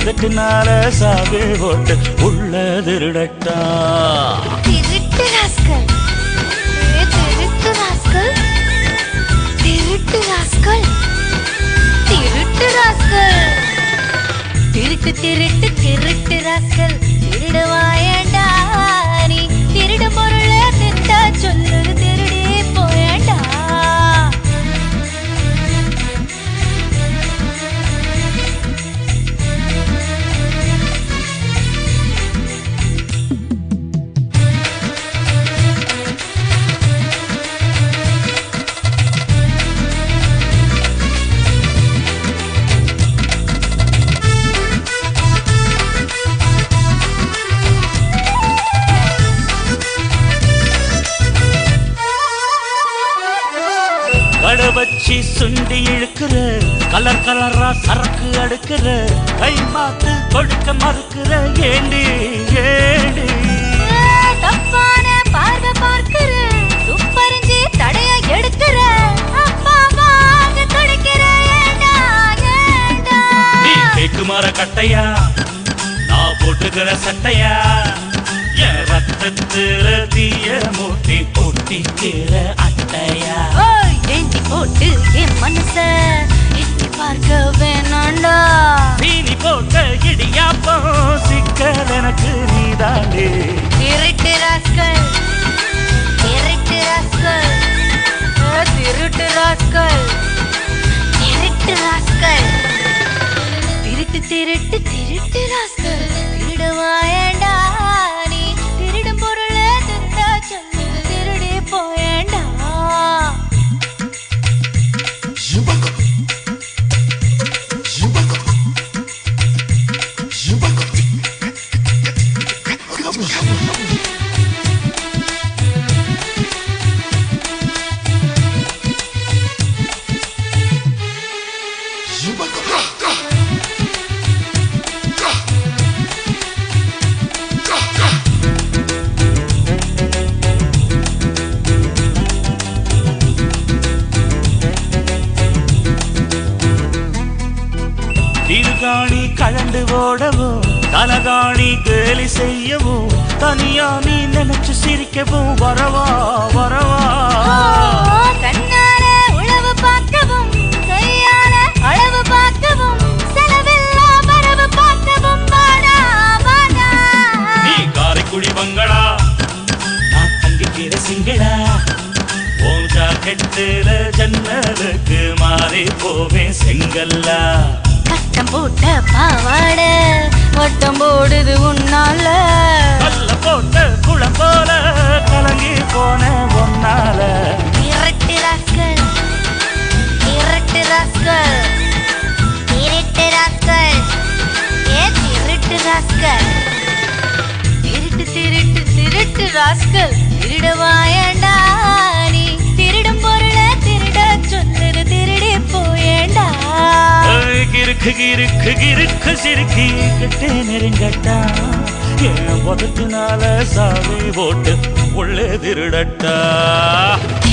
உதட்டினால சாவி போட்டு உள்ள திருடட்டா திருட்டு ராஸ்கல் ஏ திருட்டு ராஸ்கல் திருட்டு ராஸ்கல் திருட்டு ராஸ்கல் திருட்டு திருட்டு திருட்டு ராஸ்கல் திருடுவாயண்டா நீ திருடு பொருள திருட்டா சொல்லுது திருடி போயண்டா கடை வச்சு சுண்டி இழுக்கிற கலர் கலரா சரக்கு அடுக்கிற கை மாத்து கொடுக்க மறுக்கிற ஏண்டி ஏண்டி தப்பான பார்வை பார்க்கிற துப்பறிஞ்சு தடைய எடுக்கிற அப்பா வாங்க துடிக்கிற ஏண்டா ஏண்டா நீ கேக்கு மர கட்டையா நான் போட்டுக்கிற சட்டையா என் ரத்தத்துல தீய மூட்டி ஒட்டிக்கிற அட்டையா ஓய் ஏந்தி போட்டு என் மனச எட்டி பார்க்க வேணாண்டா தீனி போட்ட இடியாப்பம் சிக்கல் எனக்கு நீதாண்டே திருட்டு ராஸ்கல் திருட்டு ராஸ்கல் ஆ, திருட்டு ராஸ்கல் திருட்டு ராஸ்கல் திருட்டு திருட்டு திருட்டு ராஸ்கல் திருடுவாயண்டா நீ திருடும் பொருள திருடா சொல்லு திருடி போயேண்டா திருகாணி கழண்டு ஓடவும் தலகாணி கேலி செய்யவும் தனியா நீ நினைச்சு சிரிக்கவும் வரவா வரவா கண்ணால உழவு பார்க்கவும் கையால அளவு பார்க்கவும் செலவில்லா வரவு பார்க்கவும் வாடா வாடா நீ காரைக்குடி பங்களா நான் தங்கிக்கிற சிங்களா உன் ஜாக்கெட்டுல ஜன்னலுக்கு மாறி போவேன் செங்கல்லா கட்டம் போட்ட பாவாட வட்டம் போடுது உன்னால கல்ல போட்ட குளம் போல கலங்கி போன ஒன்னால இரட்டு ராஸ்கல் இரட்டு ராஸ்கல் திருட்டு ராஸ்கல் ஏ திருட்டு ராஸ்கல் திருட்டு திருட்டு திருட்டு ராஸ்கல் திருடவாயண்டா நீ திருடும் பொருள திருட சொல்லுது திருடி போயேண்டா ஏய், கிறுக்கு கிறுக்கு கிறுக்கு சிறுக்கி கிட்டே நெருங்கட்டா என் உதட்டுனால சாவி போட்டு உள்ளே திருடட்டா